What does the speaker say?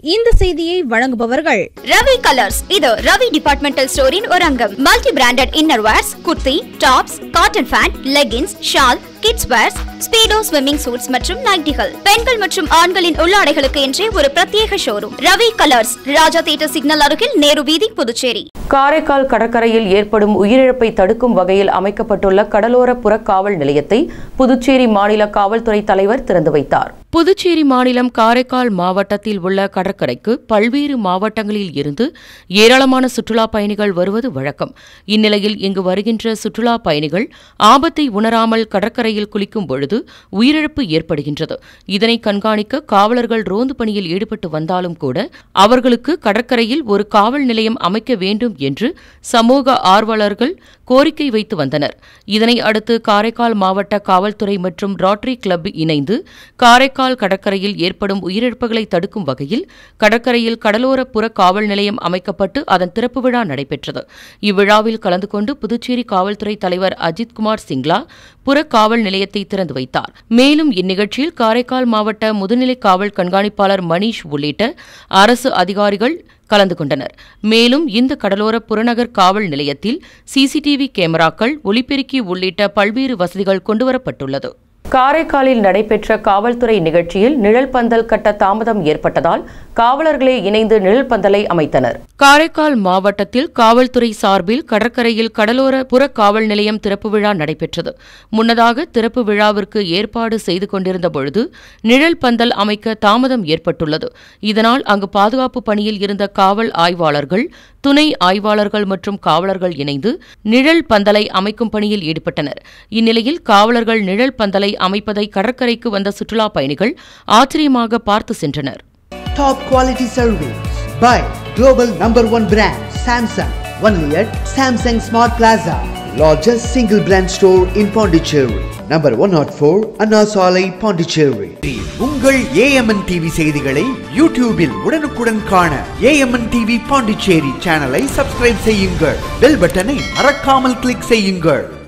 இந்த செய்தியை வழங்குபவர்கள் ரவி கலர்ஸ் இது ரவி டிபார்ட்மெண்டல் ஸ்டோரின் ஒரு அங்கம் multi branded inner wears kurti tops cotton pant leggings shawl kids wears Speedo swimming suits மற்றும் நைட்டிகள் பெண்கள் மற்றும் ஆண்களின் உள்ளாடைகளுக்கு என்றே ஒரு பிரத்யேக showroom Ravi colours Raja theatre signal அருகில் நேரு வீதி புதுச்சேரி காரைக்கால் கடற்கரையில் ஏற்படும் உயிரிழப்பை தடுக்கும் வகையில் அமைக்கப்பட்டுள்ள கடலோர புறக்காவல் நிலையத்தை புதுச்சேரி மாநில காவல்துறை தலைவர் திறந்து வைத்தார் புதுச்சேரி மாநிலம் காரைக்கால் மாவட்டத்தில் உள்ள கடற்கரைக்கு பல்வேறு மாவட்டங்களில் இருந்து ஏராளமான சுற்றுலா பயணிகள் வருவது வழக்கம் இந்நிலையில் இங்கு வருகின்ற சுற்றுலா பயணிகள் ஆபத்தை உணராமல் கடற்கரையில் குளிக்கும் பொழுது உயிரிழப்பு ஏற்படுகின்றது இதனை கண்காணிக்க காவலர்கள் ரோந்து பணியில் ஈடுபட்டு வந்தாலும் கூட அவர்களுக்கு கடற்கரையில் ஒரு காவல் நிலையம் அமைக்க வேண்டும் என்று சமூக ஆர்வலர்கள் கோரிக்கை வைத்து வந்தனர் இதனை அடுத்து காரைக்கால் மாவட்ட காவல்துறை மற்றும் ரோட்டரி கிளப் இணைந்து காரைக்கால் கடற்கரையில் ஏற்படும் உயிரிழப்புகளை தடுக்கும் வகையில் கடற்கரையில் கடலோர புற காவல் நிலையம் அமைக்கப்பட்டு அதன் திறப்பு விழா நடைபெற்றது இவ்விழாவில் கலந்து கொண்டு புதுச்சேரி காவல்துறை தலைவர் அஜித்குமார் சிங்லா புற காவல் நிலையத்தை திறந்து வைத்தார் மேலும் இந்நிகழ்ச்சியில் காரைக்கால் மாவட்ட முதுநிலை காவல் கண்காணிப்பாளர் மணீஷ் உள்ளிட்ட அரசு அதிகாரிகள் கலந்து கொண்டனர் மேலும் இந்த கடலோர புறநகர் காவல் நிலையத்தில் சிசிடிவி கேமராக்கள் ஒலிபெருக்கி உள்ளிட்ட பல்வேறு வசதிகள் கொண்டுவரப்பட்டுள்ளது காரைக்காலில் நடைபெற்ற காவல்துறை நிகழ்ச்சியில் நிழல் பந்தல் கட்ட தாமதம் ஏற்பட்டதால் காவலர்களே இணைந்து நிழல் பந்தலை அமைத்தனர் காரைக்கால் மாவட்டத்தில் காவல்துறை சார்பில் கடற்கரையில் கடலோர புற காவல் நிலையம் திறப்பு விழா நடைபெற்றது முன்னதாக திறப்பு விழாவிற்கு ஏற்பாடு செய்து கொண்டிருந்த பொழுது நிழல் பந்தல் அமைக்க தாமதம் ஏற்பட்டுள்ளது இதனால் அங்கு பாதுகாப்பு பணியில் இருந்த காவல் ஆய்வாளர்கள் துணை ஆய்வாளர்கள் மற்றும் காவலர்கள் இணைந்து நிழல் பந்தலை அமைக்கும் பணியில் ஈடுபட்டனர் இந்நிலையில் காவலர்கள் நிழல் பந்தலை அமைப்பதை கடற்கரைக்கு வந்த சுற்றுலா பயணிகள் ஆச்சரியமாக பார்த்து சென்றனர் Top quality service by global number one brand Samsung. Only at Samsung Smart Plaza, largest single brand store in Pondicherry. Number 104 Anna Salai, Pondicherry. உங்கள் ஏஎம்என் டிவி செய்திகளை யூடியூபில் உடனுக்குடன் காண ஏஎம்என் டிவி பாண்டிச்சேரி சேனலை சப்ஸ்கிரைப் செய்யுங்கள் பெல் பட்டனை மறக்காமல் கிளிக் செய்யுங்கள்